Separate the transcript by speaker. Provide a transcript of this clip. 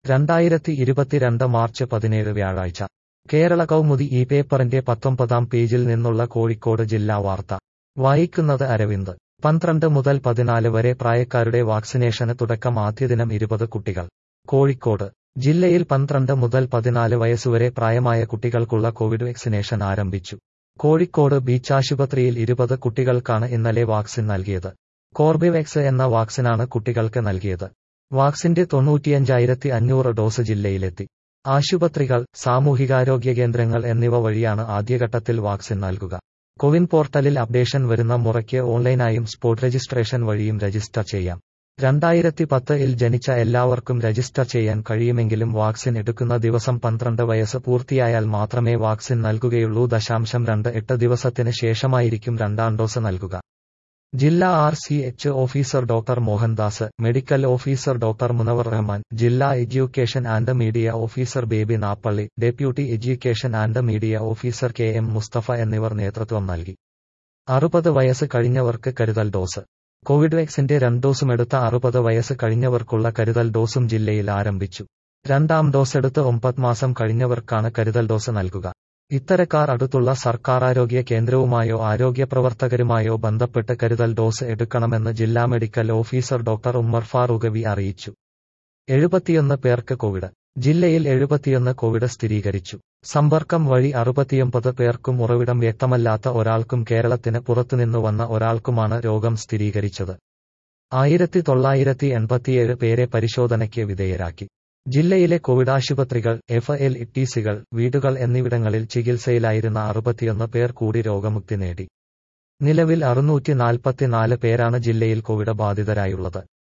Speaker 1: രണ്ടായിരത്തി ഇരുപത്തിരണ്ട് മാർച്ച് പതിനേഴ് വ്യാഴാഴ്ച കേരള കൗമുദി ഈ പേപ്പറിന്റെ പത്തൊമ്പതാം പേജിൽ നിന്നുള്ള കോഴിക്കോട് ജില്ലാ വാർത്ത വായിക്കുന്നത് അരവിന്ദ് പന്ത്രണ്ട് മുതൽ പതിനാല് വരെ പ്രായക്കാരുടെ വാക്സിനേഷന് തുടക്കം ആദ്യദിനം ഇരുപത് കുട്ടികൾ കോഴിക്കോട് ജില്ലയിൽ പന്ത്രണ്ട് മുതൽ പതിനാല് വയസ്സുവരെ പ്രായമായ കുട്ടികൾക്കുള്ള കോവിഡ് വാക്സിനേഷൻ ആരംഭിച്ചു കോഴിക്കോട് ബീച്ച് ആശുപത്രിയിൽ ഇരുപത് കുട്ടികൾക്കാണ് ഇന്നലെ വാക്സിൻ നൽകിയത് കോർബിവാക്സ് എന്ന വാക്സിനാണ് കുട്ടികൾക്ക് നൽകിയത് വാക്സിന്റെ തൊണ്ണൂറ്റിയഞ്ചായിരത്തി അഞ്ഞൂറ് ഡോസ് ജില്ലയിലെത്തി ആശുപത്രികൾ സാമൂഹികാരോഗ്യ കേന്ദ്രങ്ങൾ എന്നിവ വഴിയാണ് ആദ്യഘട്ടത്തിൽ വാക്സിൻ നൽകുക കോവിൻ പോർട്ടലിൽ അപ്ഡേഷൻ വരുന്ന മുറയ്ക്ക് ഓൺലൈനായും സ്പോട്ട് രജിസ്ട്രേഷൻ വഴിയും രജിസ്റ്റർ ചെയ്യാം രണ്ടായിരത്തി പത്തിൽ ജനിച്ച എല്ലാവർക്കും രജിസ്റ്റർ ചെയ്യാൻ കഴിയുമെങ്കിലും വാക്സിൻ എടുക്കുന്ന ദിവസം പന്ത്രണ്ട് വയസ്സ് പൂർത്തിയായാൽ മാത്രമേ വാക്സിൻ നൽകുകയുള്ളൂ ദശാംശം രണ്ട് എട്ട് ദിവസത്തിന് ശേഷമായിരിക്കും രണ്ടാം ഡോസ് നൽകുക ജില്ലാ R C H officer doctor Mohandas medical officer doctor Munavar Rahman ജില്ലാ education and media officer Baby Nappally deputy education and media officer K M Musthafa എന്നിവർ നേതൃത്വം നൽകി അറുപത് വയസ്സ് കഴിഞ്ഞവർക്ക് കരുതൽ ഡോസ് കോവിഡ് വാക്സിന്റെ രണ്ട് ഡോസും എടുത്ത അറുപത് വയസ്സ് കഴിഞ്ഞവർക്കുള്ള കരുതൽ ഡോസും ജില്ലയിൽ ആരംഭിച്ചു രണ്ടാം ഡോസ് എടുത്ത് ഒമ്പത് മാസം കഴിഞ്ഞവർക്കാണ് കരുതൽ ഡോസ് നൽകുക ഇത്തരക്കാർ അടുത്തുള്ള സർക്കാർ ആരോഗ്യ കേന്ദ്രവുമായോ ആരോഗ്യ പ്രവർത്തകരുമായോ ബന്ധപ്പെട്ട് കരുതൽ ഡോസ് എടുക്കണമെന്ന് ജില്ലാ medical officer doctor Ummer Farook V അറിയിച്ചു എഴുപത്തിയൊന്ന് പേർക്ക് കോവിഡ് ജില്ലയിൽ എഴുപത്തിയൊന്ന് കോവിഡ് സ്ഥിരീകരിച്ചു സമ്പർക്കം വഴി അറുപത്തിയൊമ്പത് പേർക്കും ഉറവിടം വ്യക്തമല്ലാത്ത ഒരാൾക്കും കേരളത്തിന് പുറത്തുനിന്നു വന്ന ഒരാൾക്കുമാണ് രോഗം സ്ഥിരീകരിച്ചത് ആയിരത്തി തൊള്ളായിരത്തി എൺപത്തിയേഴ് പേരെ പരിശോധനയ്ക്ക് വിധേയരാക്കി ജില്ലയിലെ കോവിഡ് ആശുപത്രികൾ എഫ് എൽ ഇട്ടീസികൾ വീടുകൾ എന്നിവിടങ്ങളിൽ ചികിത്സയിലായിരുന്ന അറുപത്തിയൊന്ന് പേർ കൂടി രോഗമുക്തി നേടി നിലവിൽ അറുന്നൂറ്റി നാൽപ്പത്തിനാല് പേരാണ് ജില്ലയിൽ കോവിഡ് ബാധിതരായുള്ളത്